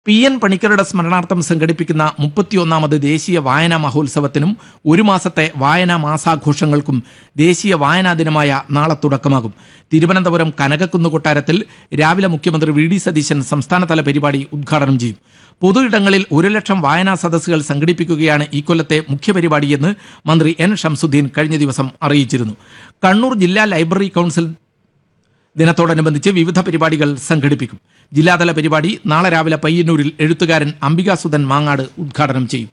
P N പണിക്കരുടെ സ്മരണാർത്ഥം സംഘടിപ്പിക്കുന്ന മുപ്പത്തിയൊന്നാമത് ദേശീയ വായനാ മഹോത്സവത്തിനും ഒരു മാസത്തെ വായനാ മാസാഘോഷങ്ങൾക്കും ദേശീയ വായനാ ദിനമായ നാളെ തുടക്കമാകും തിരുവനന്തപുരം കനകക്കുന്ന് കൊട്ടാരത്തിൽ രാവിലെ മുഖ്യമന്ത്രി വി ഡി സതീശൻ സംസ്ഥാനതല പരിപാടി ഉദ്ഘാടനം ചെയ്യും പൊതു ഇടങ്ങളിൽ ഒരു ലക്ഷം വായനാ സദസ്സുകൾ സംഘടിപ്പിക്കുകയാണ് ഈ കൊല്ലത്തെ മുഖ്യപരിപാടിയെന്ന് മന്ത്രി എൻ ഷംസുദ്ദീൻ കഴിഞ്ഞ ദിവസം അറിയിച്ചിരുന്നു കണ്ണൂർ ജില്ലാ ലൈബ്രറി കൗൺസിൽ ദിനത്തോടനുബന്ധിച്ച് വിവിധ പരിപാടികൾ സംഘടിപ്പിക്കും ജില്ലാതല പരിപാടി നാളെ രാവിലെ പയ്യന്നൂരിൽ എഴുത്തുകാരൻ അംബികാസുധൻ മാങ്ങാട് ഉദ്ഘാടനം ചെയ്യും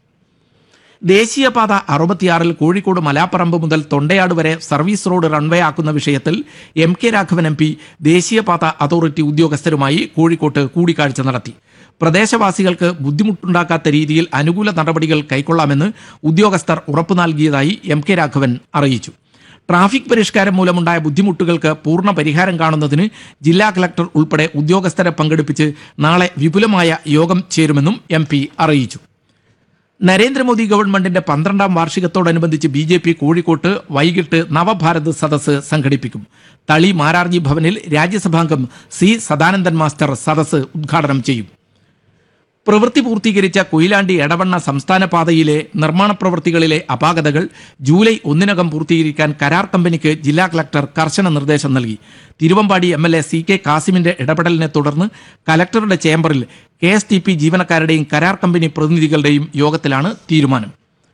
ദേശീയപാത അറുപത്തിയാറിൽ കോഴിക്കോട് മലാപ്പറമ്പ് മുതൽ തൊണ്ടയാട് വരെ സർവീസ് റോഡ് റൺവേ ആക്കുന്ന വിഷയത്തിൽ M K Raghavan M P ദേശീയപാത അതോറിറ്റി ഉദ്യോഗസ്ഥരുമായി കോഴിക്കോട്ട് കൂടിക്കാഴ്ച നടത്തി പ്രദേശവാസികൾക്ക് ബുദ്ധിമുട്ടുണ്ടാക്കാത്ത രീതിയിൽ അനുകൂല നടപടികൾ കൈക്കൊള്ളാമെന്ന് ഉദ്യോഗസ്ഥർ ഉറപ്പു നൽകിയതായി എം കെ രാഘവൻ അറിയിച്ചു ട്രാഫിക് പരിഷ്കാരം മൂലമുണ്ടായ ബുദ്ധിമുട്ടുകൾക്ക് പൂർണ്ണ പരിഹാരം കാണുന്നതിന് ജില്ലാ കളക്ടർ ഉൾപ്പെടെ ഉദ്യോഗസ്ഥരെ പങ്കെടുപ്പിച്ച് നാളെ വിപുലമായ യോഗം ചേരുമെന്നും എം അറിയിച്ചു നരേന്ദ്രമോദി ഗവൺമെന്റിന്റെ പന്ത്രണ്ടാം വാർഷികത്തോടനുബന്ധിച്ച് ബി ജെ പി കോഴിക്കോട്ട് വൈകിട്ട് നവഭാരത് സദസ്സ് സംഘടിപ്പിക്കും തളി മാരാർജി ഭവനിൽ രാജ്യസഭാംഗം സി സദാനന്ദൻ മാസ്റ്റർ സദസ്സ് ഉദ്ഘാടനം ചെയ്യും പ്രവൃത്തി പൂർത്തീകരിച്ച കൊയിലാണ്ടി എടവണ്ണ സംസ്ഥാന പാതയിലെ നിർമ്മാണ പ്രവൃത്തികളിലെ അപാകതകൾ ജൂലൈ ഒന്നിനകം പൂർത്തീകരിക്കാൻ കരാർ കമ്പനിക്ക് ജില്ലാ കളക്ടർ കർശന നിർദ്ദേശം നൽകി Thiruvambady M L A C K കാസിമിന്റെ ഇടപെടലിനെ തുടർന്ന് കലക്ടറുടെ ചേംബറിൽ കെ എസ് ടി പി ജീവനക്കാരുടെയും കരാർ കമ്പനി പ്രതിനിധികളുടെയും യോഗത്തിലാണ് തീരുമാനം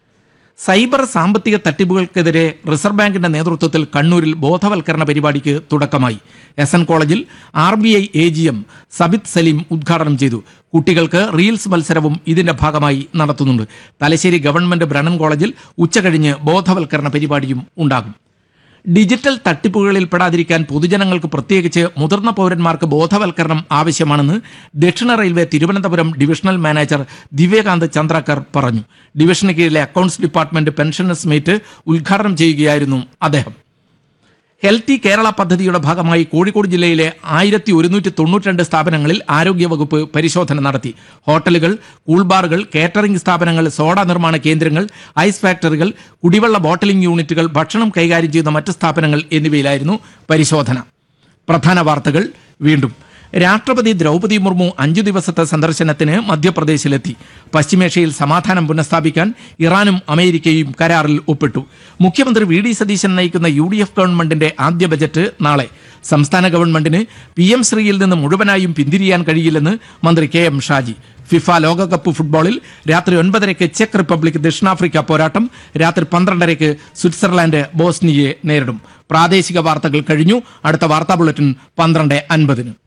സൈബർ സാമ്പത്തിക തട്ടിപ്പുകൾക്കെതിരെ റിസർവ് ബാങ്കിന്റെ നേതൃത്വത്തിൽ കണ്ണൂരിൽ ബോധവൽക്കരണ പരിപാടിക്ക് തുടക്കമായി എസ് എൻ കോളേജിൽ R B I A G M Sabith Saleem ഉദ്ഘാടനം ചെയ്തു കുട്ടികൾക്ക് റീൽസ് മത്സരവും ഇതിന്റെ ഭാഗമായി നടത്തുന്നുണ്ട് തലശ്ശേരി ഗവൺമെന്റ് ബ്രണ്ണൻ കോളേജിൽ ഉച്ചകഴിഞ്ഞ് ബോധവൽക്കരണ പരിപാടിയും ഉണ്ടാകും ഡിജിറ്റൽ തട്ടിപ്പുകളിൽ പെടാതിരിക്കാൻ പൊതുജനങ്ങൾക്ക് പ്രത്യേകിച്ച് മുതിർന്ന പൗരന്മാർക്ക് ബോധവൽക്കരണം ആവശ്യമാണെന്ന് ദക്ഷിണ railway Thiruvananthapuram divisional manager Divyakant Chandrakar പറഞ്ഞു ഡിവിഷന് കീഴിലെ അക്കൌണ്ട്സ് ഡിപ്പാർട്ട്മെന്റ് പെൻഷനേഴ്സ് മീറ്റ് ഉദ്ഘാടനം ചെയ്യുകയായിരുന്നു അദ്ദേഹം ഹെൽത്തി കേരള പദ്ധതിയുടെ ഭാഗമായി കോഴിക്കോട് ജില്ലയിലെ ആയിരത്തി ഒരുന്നൂറ്റി തൊണ്ണൂറ്റിരണ്ട് സ്ഥാപനങ്ങളിൽ ആരോഗ്യവകുപ്പ് പരിശോധന നടത്തി ഹോട്ടലുകൾ കൂൾബാറുകൾ കേറ്ററിംഗ് സ്ഥാപനങ്ങൾ സോഡ നിർമ്മാണ കേന്ദ്രങ്ങൾ ഐസ് ഫാക്ടറികൾ കുടിവെള്ള ബോട്ടിലിംഗ് യൂണിറ്റുകൾ ഭക്ഷണം കൈകാര്യം ചെയ്യുന്ന മറ്റ് സ്ഥാപനങ്ങൾ എന്നിവയിലായിരുന്നു പരിശോധന പ്രധാന വാർത്തകൾ വീണ്ടും രാഷ്ട്രപതി ദ്രൗപദി മുർമു അഞ്ചു ദിവസത്തെ സന്ദർശനത്തിന് മധ്യപ്രദേശിലെത്തി പശ്ചിമേഷ്യയിൽ സമാധാനം പുനഃസ്ഥാപിക്കാൻ ഇറാനും അമേരിക്കയും കരാറിൽ ഒപ്പിട്ടു മുഖ്യമന്ത്രി വി ഡി സതീശൻ നയിക്കുന്ന യു ഡി എഫ് ഗവൺമെന്റിന്റെ ആദ്യ ബജറ്റ് നാളെ സംസ്ഥാന ഗവൺമെന്റിന് പി എം ശ്രീയിൽ നിന്ന് മുഴുവനായും പിന്തിരിയാൻ കഴിയില്ലെന്ന് മന്ത്രി കെ എം ഷാജി ഫിഫ ലോകകപ്പ് ഫുട്ബോളിൽ രാത്രി ഒൻപതരയ്ക്ക് ചെക്ക് റിപ്പബ്ലിക് ദക്ഷിണാഫ്രിക്ക പോരാട്ടം രാത്രി പന്ത്രണ്ടരയ്ക്ക് സ്വിറ്റ്സർലാൻഡ് ബോസ്നിയയെ നേരിടും പ്രാദേശിക വാർത്തകൾ കഴിഞ്ഞു അടുത്ത വാർത്താ ബുള്ളറ്റിൻ പന്ത്രണ്ട് അൻപതിന്